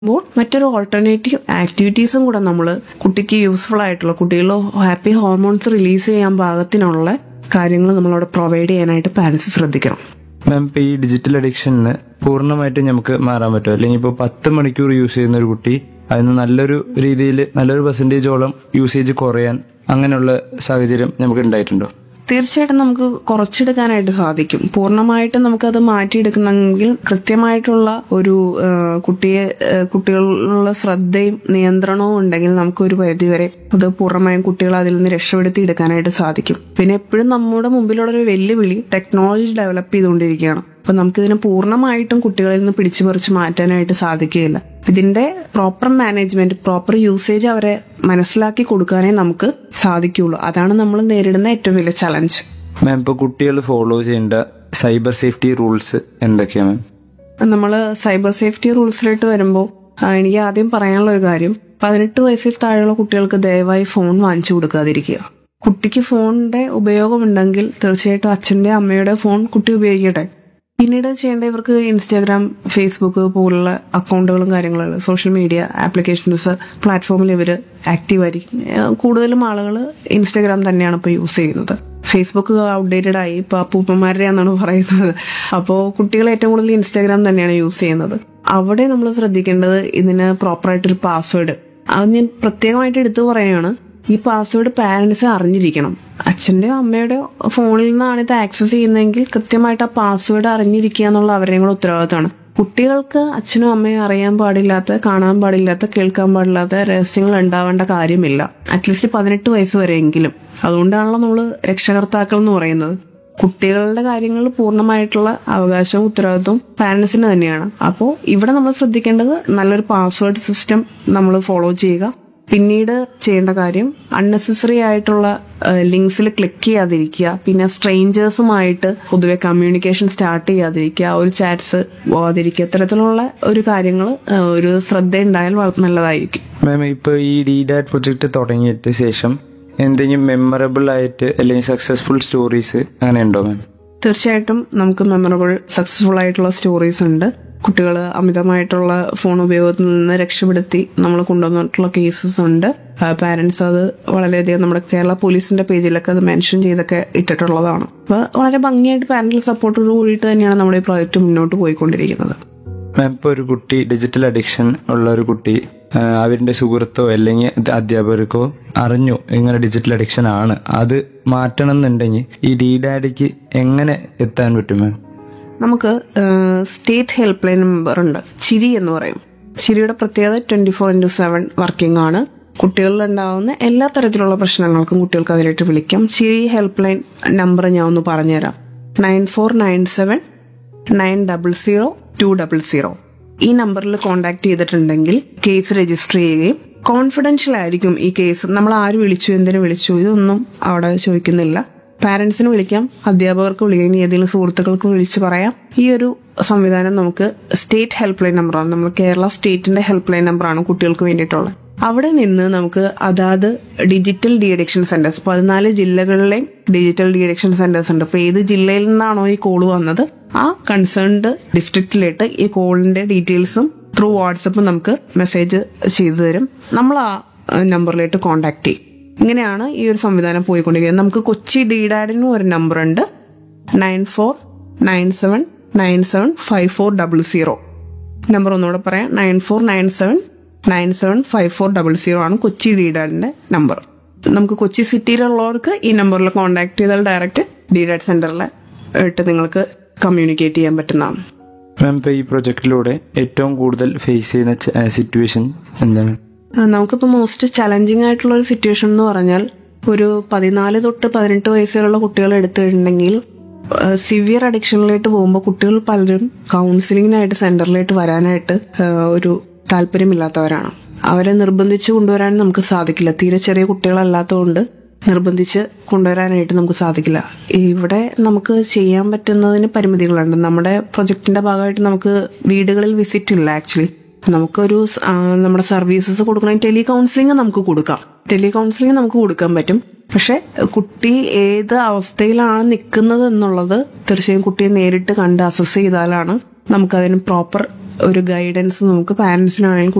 അപ്പോൾ മറ്റൊരു ഓൾട്ടർനേറ്റീവ് ആക്ടിവിറ്റീസും കൂടെ നമ്മൾ കുട്ടിക്ക് യൂസ്ഫുൾ ആയിട്ടുള്ള കുട്ടികളിൽ ഹാപ്പി ഹോർമോൺസ് റിലീസ് ചെയ്യാൻ പാകത്തിനുള്ള കാര്യങ്ങൾ നമ്മളവിടെ പ്രൊവൈഡ് ചെയ്യാനായിട്ട് പാരൻസ് ശ്രദ്ധിക്കണം മാം ഇപ്പൊ ഈ ഡിജിറ്റൽ അഡിക്ഷന് പൂർണ്ണമായിട്ടും നമുക്ക് മാറാൻ പറ്റുമോ അല്ലെങ്കിൽ ഇപ്പോൾ പത്ത് മണിക്കൂർ യൂസ് ചെയ്യുന്ന ഒരു കുട്ടി അതിന് നല്ലൊരു രീതിയിൽ നല്ലൊരു പെർസെൻറ്റേജോളം യൂസേജ് കുറയാൻ അങ്ങനെയുള്ള സാഹചര്യം നമുക്ക് ഉണ്ടായിട്ടുണ്ടോ തീർച്ചയായിട്ടും നമുക്ക് കുറച്ചെടുക്കാനായിട്ട് സാധിക്കും പൂർണ്ണമായിട്ടും നമുക്കത് മാറ്റിയെടുക്കണമെങ്കിൽ കൃത്യമായിട്ടുള്ള ഒരു ആ, കുട്ടിയെ ആ, കുട്ടികളിലുള്ള ശ്രദ്ധയും നിയന്ത്രണവും ഉണ്ടെങ്കിൽ നമുക്ക് ഒരു പരിധിവരെ അത് പൂർണ്ണമായും കുട്ടികളെ അതിൽ നിന്ന് രക്ഷപ്പെടുത്തി എടുക്കാനായിട്ട് സാധിക്കും പിന്നെ എപ്പോഴും നമ്മുടെ മുമ്പിലുള്ള ഒരു വെല്ലുവിളി ടെക്നോളജി ഡെവലപ്പ് ചെയ്തുകൊണ്ടിരിക്കുകയാണ് അപ്പൊ നമുക്കിതിനെ പൂർണ്ണമായിട്ടും കുട്ടികളിൽ നിന്ന് പിടിച്ചു പറിച്ച് മാറ്റാനായിട്ട് സാധിക്കുകയില്ല ഇതിന്റെ പ്രോപ്പർ മാനേജ്മെന്റ് പ്രോപ്പർ യൂസേജ് അവരെ മനസ്സിലാക്കി കൊടുക്കാനേ നമുക്ക് സാധിക്കുള്ളൂ അതാണ് നമ്മൾ നേരിടുന്ന ഏറ്റവും വലിയ ചലഞ്ച് മാം ഇപ്പോൾ കുട്ടികൾ ഫോളോ ചെയ്യേണ്ട സൈബർ സേഫ്റ്റി റൂൾസ് എന്തൊക്കെയാണ് മാം നമ്മൾ സൈബർ സേഫ്റ്റി റൂൾസിലോട്ട് വരുമ്പോൾ എനിക്ക് ആദ്യം പറയാനുള്ള ഒരു കാര്യം പതിനെട്ട് വയസ്സിൽ താഴെയുള്ള കുട്ടികൾക്ക് ദയവായി ഫോൺ വാങ്ങിച്ചു കൊടുക്കാതിരിക്കുക കുട്ടിക്ക് ഫോണിന്റെ ഉപയോഗമുണ്ടെങ്കിൽ തീർച്ചയായിട്ടും അച്ഛന്റെ അമ്മയുടെ ഫോൺ കുട്ടി ഉപയോഗിക്കട്ടെ പിന്നീട് ചെയ്യേണ്ട ഇവർക്ക് ഇൻസ്റ്റാഗ്രാം ഫേസ്ബുക്ക് പോലുള്ള അക്കൗണ്ടുകളും കാര്യങ്ങളും സോഷ്യൽ മീഡിയ ആപ്ലിക്കേഷൻസ് പ്ലാറ്റ്ഫോമിൽ ഇവർ ആക്റ്റീവ് ആയിരിക്കും ഏഹ് കൂടുതലും ആളുകൾ ഇൻസ്റ്റാഗ്രാം തന്നെയാണ് ഇപ്പോൾ യൂസ് ചെയ്യുന്നത് ഫേസ്ബുക്ക് ഔട്ട്ഡേറ്റഡ് ആയി ഇപ്പൊ അപ്പൂപ്പന്മാരുടെ എന്നാണ് പറയുന്നത് അപ്പോൾ കുട്ടികൾ ഏറ്റവും കൂടുതൽ ഇൻസ്റ്റാഗ്രാം തന്നെയാണ് യൂസ് ചെയ്യുന്നത് അവിടെ നമ്മൾ ശ്രദ്ധിക്കേണ്ടത് ഇതിന് പ്രോപ്പറായിട്ടൊരു പാസ്വേഡ് അത് ഞാൻ പ്രത്യേകമായിട്ട് എടുത്തു പറയുകയാണ് ഈ പാസ്വേഡ് പാരൻസ് അറിഞ്ഞിരിക്കണം അച്ഛൻ്റെയോ അമ്മയുടെയോ ഫോണിൽ നിന്നാണ് ഇത് ആക്സസ് ചെയ്യുന്നതെങ്കിൽ കൃത്യമായിട്ട് ആ പാസ്വേഡ് അറിഞ്ഞിരിക്കുക എന്നുള്ള അവരുടെയും കൂടെ ഉത്തരവാദിത്തമാണ് കുട്ടികൾക്ക് അച്ഛനും അമ്മയും അറിയാൻ പാടില്ലാത്ത കാണാൻ പാടില്ലാത്ത കേൾക്കാൻ പാടില്ലാത്ത രഹസ്യങ്ങൾ ഉണ്ടാവേണ്ട കാര്യമില്ല അറ്റ്ലീസ്റ്റ് പതിനെട്ട് വയസ്സ് വരെയെങ്കിലും അതുകൊണ്ടാണല്ലോ നമ്മൾ രക്ഷകർത്താക്കൾ എന്ന് പറയുന്നത് കുട്ടികളുടെ കാര്യങ്ങൾ പൂർണ്ണമായിട്ടുള്ള അവകാശവും ഉത്തരവാദിത്വവും പാരൻസിന് തന്നെയാണ് അപ്പോൾ ഇവിടെ നമ്മൾ ശ്രദ്ധിക്കേണ്ടത് നല്ലൊരു പാസ്വേഡ് സിസ്റ്റം നമ്മൾ ഫോളോ ചെയ്യുക പിന്നീട് ചെയ്യേണ്ട കാര്യം അൺനെസസറി ആയിട്ടുള്ള ലിങ്ക്സിൽ ക്ലിക്ക് ചെയ്യാതിരിക്കുക പിന്നെ സ്ട്രേഞ്ചേഴ്സുമായിട്ട് പൊതുവെ കമ്മ്യൂണിക്കേഷൻ സ്റ്റാർട്ട് ചെയ്യാതിരിക്കുക ഒരു ചാറ്റ്സ് പോകാതിരിക്കുക ഇത്തരത്തിലുള്ള ഒരു കാര്യങ്ങൾ ഒരു ശ്രദ്ധ ഉണ്ടായാൽ വളരെ നല്ലതായിരിക്കും മാം ഇപ്പോൾ ഈ ഡി ഡാറ്റ് പ്രൊജക്ട് തുടങ്ങിയിട്ട് ശേഷം എന്തെങ്കിലും മെമ്മറബിൾ ആയിട്ട് അല്ലെങ്കിൽ സക്സസ്ഫുൾ സ്റ്റോറീസ് അങ്ങനെ ഉണ്ടോ മാം തീർച്ചയായിട്ടും നമുക്ക് മെമ്മറബിൾ സക്സസ്ഫുൾ ആയിട്ടുള്ള സ്റ്റോറീസ് ഉണ്ട് കുട്ടികൾ അമിതമായിട്ടുള്ള ഫോൺ ഉപയോഗത്തിൽ നിന്ന് രക്ഷപ്പെടുത്തി നമ്മൾ കൊണ്ടുവന്നിട്ടുള്ള കേസസ് ഉണ്ട് പാരന്റ്സ് അത് വളരെയധികം നമ്മുടെ കേരള പോലീസിന്റെ പേജിലൊക്കെ അത് മെൻഷൻ ചെയ്തൊക്കെ ഇട്ടിട്ടുള്ളതാണ് അപ്പോൾ വളരെ ഭംഗിയായിട്ട് പാരന്റൽ സപ്പോർട്ടോട് കൂടിയിട്ട് തന്നെയാണ് നമ്മുടെ ഈ പ്രോജക്റ്റ് മുന്നോട്ട് പോയിക്കൊണ്ടിരിക്കുന്നത് മാം ഇപ്പോൾ ഒരു കുട്ടി ഡിജിറ്റൽ അഡിക്ഷൻ ഉള്ള ഒരു കുട്ടി ആ, അവരുടെ സുഹൃത്തോ അല്ലെങ്കിൽ അധ്യാപകർക്കോ അറിഞ്ഞു ഇങ്ങനെ ഡിജിറ്റൽ അഡിക്ഷൻ ആണ് അത് മാറ്റണം എന്നുണ്ടെങ്കിൽ ഈ ഡി ഡാഡിക്ക് എങ്ങനെ എത്താൻ പറ്റും മാം നമുക്ക് സ്റ്റേറ്റ് ഹെൽപ്പ് ലൈൻ നമ്പർ ഉണ്ട് ചിരി എന്ന് പറയും ചിരിയുടെ പ്രത്യേകത twenty four into seven working ആണ് കുട്ടികളിൽ ഉണ്ടാവുന്ന എല്ലാ തരത്തിലുള്ള പ്രശ്നങ്ങൾക്കും കുട്ടികൾക്ക് അതിലേക്ക് വിളിക്കാം ചിരി ഹെൽപ്പ് ലൈൻ നമ്പർ ഞാൻ ഒന്ന് പറഞ്ഞുതരാം nine four nine seven nine double zero two double zero ഈ നമ്പറിൽ കോൺടാക്ട് ചെയ്തിട്ടുണ്ടെങ്കിൽ കേസ് രജിസ്റ്റർ ചെയ്യുകയും കോൺഫിഡൻഷ്യൽ ആയിരിക്കും ഈ കേസ് നമ്മൾ ആര് വിളിച്ചു എന്തിനു വിളിച്ചു ഇതൊന്നും അവിടെ ചോദിക്കുന്നില്ല പാരന്റ്സിന് വിളിക്കാം അധ്യാപകർക്ക് വിളിക്കാം ഇനി ഏതെങ്കിലും സുഹൃത്തുക്കൾക്ക് വിളിച്ച് പറയാം ഈ ഒരു സംവിധാനം നമുക്ക് സ്റ്റേറ്റ് ഹെൽപ്പ് ലൈൻ നമ്പറാണ് നമ്മൾ കേരള സ്റ്റേറ്റിന്റെ ഹെൽപ്പ് ലൈൻ നമ്പറാണ് കുട്ടികൾക്ക് വേണ്ടിയിട്ടുള്ളത് അവിടെ നിന്ന് നമുക്ക് അതാത് ഡിജിറ്റൽ ഡി അഡിക്ഷൻ സെന്റേഴ്സ് പതിനാല് ജില്ലകളിലെയും ഡിജിറ്റൽ ഡി അഡിക്ഷൻ സെന്റേഴ്സ് ഉണ്ട് അപ്പൊ ഏത് ജില്ലയിൽ നിന്നാണോ ഈ കോള് വന്നത് ആ കൺസേൺഡ് ഡിസ്ട്രിക്റ്റിലേക്ക് ഈ കോളിന്റെ ഡീറ്റെയിൽസും ത്രൂ വാട്സപ്പ് നമുക്ക് മെസ്സേജ് ചെയ്തു തരും നമ്മൾ ആ നമ്പറിലേക്ക് കോൺടാക്ട് ചെയ്യും ഇങ്ങനെയാണ് ഈ ഒരു സംവിധാനം പോയിക്കൊണ്ടിരിക്കുന്നത് നമുക്ക് കൊച്ചി ഡിഡാഡിനും ഒരു നമ്പർ ഉണ്ട് nine four nine seven nine seven five four double zero number ഒന്നുകൂടെ പറയാം nine four nine seven nine seven five four double zero ആണ് കൊച്ചി ഡിഡാഡിന്റെ നമ്പർ നമുക്ക് കൊച്ചി സിറ്റിയിലുള്ളവർക്ക് ഈ നമ്പറിൽ കോൺടാക്ട് ചെയ്താൽ ഡയറക്റ്റ് ഡിഡാഡ് സെന്ററിൽ ഇട്ട് നിങ്ങൾക്ക് കമ്മ്യൂണിക്കേറ്റ് ചെയ്യാൻ പറ്റുന്നതാണ് മാം ഇപ്പോൾ ഈ പ്രൊജക്റ്റിലൂടെ ഏറ്റവും കൂടുതൽ ഫേസ് ചെയ്യുന്ന സിറ്റുവേഷൻ എന്താണ് ആ, നമുക്കിപ്പോൾ മോസ്റ്റ് ചലഞ്ചിങ് ആയിട്ടുള്ള ഒരു സിറ്റുവേഷൻ എന്ന് പറഞ്ഞാൽ ഒരു പതിനാല് തൊട്ട് പതിനെട്ട് വയസ്സുള്ള കുട്ടികൾ എടുത്തിട്ടുണ്ടെങ്കിൽ സിവിയർ അഡിക്ഷനിലേക്ക് പോകുമ്പോൾ കുട്ടികൾ പലരും കൗൺസിലിങ്ങിനായിട്ട് സെന്ററിലേക്ക് വരാനായിട്ട് ആ, ഒരു താല്പര്യമില്ലാത്തവരാണ് അവരെ നിർബന്ധിച്ച് കൊണ്ടുവരാൻ നമുക്ക് സാധിക്കില്ല തീരെ ചെറിയ കുട്ടികളല്ലാത്തതുകൊണ്ട് നിർബന്ധിച്ച് കൊണ്ടുവരാനായിട്ട് നമുക്ക് സാധിക്കില്ല ഇവിടെ നമുക്ക് ചെയ്യാൻ പറ്റുന്നതിന് പരിമിതികളുണ്ട് നമ്മുടെ പ്രൊജക്ടിന്റെ ഭാഗമായിട്ട് നമുക്ക് വീടുകളിൽ വിസിറ്റ് ഇല്ല ആക്ച്വലി നമുക്കൊരു സ്- ആ, നമ്മുടെ സർവീസസ് കൊടുക്കണമെങ്കിൽ ടെലി കൗൺസിലിംഗ് നമുക്ക് കൊടുക്കാം ടെലി കൗൺസിലിംഗ് നമുക്ക് കൊടുക്കാൻ പറ്റും പക്ഷെ കുട്ടി ഏത് അവസ്ഥയിലാണ് നിൽക്കുന്നത് എന്നുള്ളത് തീർച്ചയായും കുട്ടിയെ നേരിട്ട് കണ്ട് അസസ് ചെയ്താലാണ് നമുക്കതിന് പ്രോപ്പർ ഒരു ഗൈഡൻസ് നമുക്ക് പാരന്റ്സിനാണെങ്കിലും